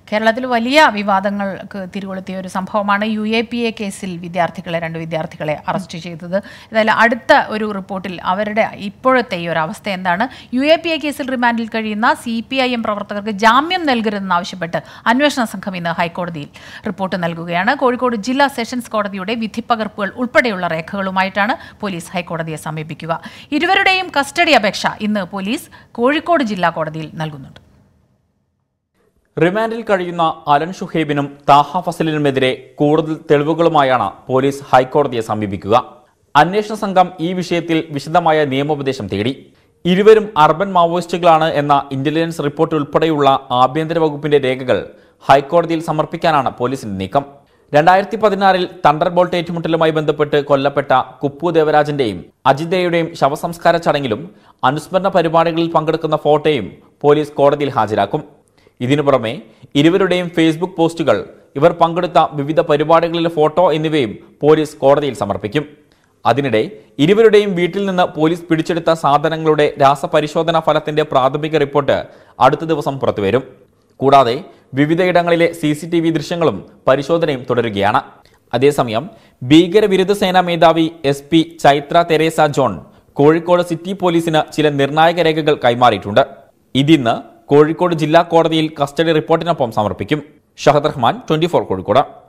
കേരളത്തിൽ വലിയ വിവാദങ്ങൾക്ക് തിരികൊളുത്തിയ ഒരു സംഭവമാണ് യു എ പി എ കേസിൽ വിദ്യാർത്ഥികളെ രണ്ട് വിദ്യാർത്ഥികളെ അറസ്റ്റ് ചെയ്തത് ഏതായാലും അടുത്ത ഒരു റിപ്പോർട്ടിൽ അവരുടെ ഇപ്പോഴത്തെ ഈ ഒരു അവസ്ഥ എന്താണ് യു എ പി എ കേസിൽ റിമാൻഡിൽ കഴിയുന്ന സി പി ഐ എം പ്രവർത്തകർക്ക് ജാമ്യം നൽകരുതെന്നാവശ്യപ്പെട്ട് അന്വേഷണ സംഘം ഇന്ന് ഹൈക്കോടതിയിൽ റിപ്പോർട്ട് നൽകുകയാണ് കോഴിക്കോട് ജില്ലാ സെഷൻസ് കോടതിയുടെ വിധിപ്പകർപ്പുകൾ ഉൾപ്പെടെയുള്ള രേഖകളുമായിട്ടാണ് പോലീസ് ഹൈക്കോടതിയെ സമീപിക്കുക ഇരുവരുടെയും കസ്റ്റഡി അപേക്ഷ ഇന്ന് പോലീസ് കോഴിക്കോട് ജില്ലാ കോടതിയിൽ നൽകുന്നുണ്ട് റിമാൻഡിൽ കഴിയുന്ന അലൻ ഷുഹൈബിനും താഹ ഫസലിനുമെതിരെ കൂടുതൽ തെളിവുകളുമായാണ് പോലീസ് ഹൈക്കോടതിയെ സമീപിക്കുക അന്വേഷണ സംഘം ഈ വിഷയത്തിൽ വിശദമായ നിയമോപദേശം തേടി ഇരുവരും അർബൻ മാവോയിസ്റ്റുകളാണ് എന്ന ഇന്റലിജൻസ് റിപ്പോർട്ട് ഉൾപ്പെടെയുള്ള ആഭ്യന്തര വകുപ്പിന്റെ രേഖകൾ ഹൈക്കോടതിയിൽ സമർപ്പിക്കാനാണ് പോലീസിന്റെ നീക്കം രണ്ടായിരത്തി പതിനാറിൽ തണ്ടർ ബോൾട്ട് ഏറ്റുമുട്ടലുമായി ബന്ധപ്പെട്ട് കൊല്ലപ്പെട്ട കുപ്പു ദേവരാജന്റെയും അജിതയുടെയും ശവസംസ്കാര ചടങ്ങിലും അനുസ്മരണ പരിപാടികളിൽ പങ്കെടുക്കുന്ന ഫോട്ടോയും പോലീസ് കോടതിയിൽ ഹാജരാക്കും ഇതിനു പുറമെ ഇരുവരുടെയും ഫേസ്ബുക്ക് പോസ്റ്റുകൾ ഇവർ പങ്കെടുത്ത വിവിധ പരിപാടികളിലെ ഫോട്ടോ എന്നിവയും പോലീസ് കോടതിയിൽ സമർപ്പിക്കും അതിനിടെ ഇരുവരുടെയും വീട്ടിൽ നിന്ന് പോലീസ് പിടിച്ചെടുത്ത സാധനങ്ങളുടെ രാസപരിശോധനാ ഫലത്തിന്റെ പ്രാഥമിക റിപ്പോർട്ട് അടുത്ത ദിവസം പുറത്തുവരും കൂടാതെ വിവിധയിടങ്ങളിലെ സി സി ടി വി ദൃശ്യങ്ങളും പരിശോധനയും തുടരുകയാണ് അതേസമയം ഭീകരവിരുദ്ധ സേനാ മേധാവി S P Chaitra Teresa John Kozhikode city പോലീസിന് ചില നിർണായക രേഖകൾ കൈമാറിയിട്ടുണ്ട് ഇതിന്ന് കോഴിക്കോട് ജില്ലാ കോടതിയിൽ കസ്റ്റഡി റിപ്പോർട്ടിനൊപ്പം സമർപ്പിക്കും ഷഹദ് റഹ്മാൻ ട്വന്റി കോഴിക്കോട്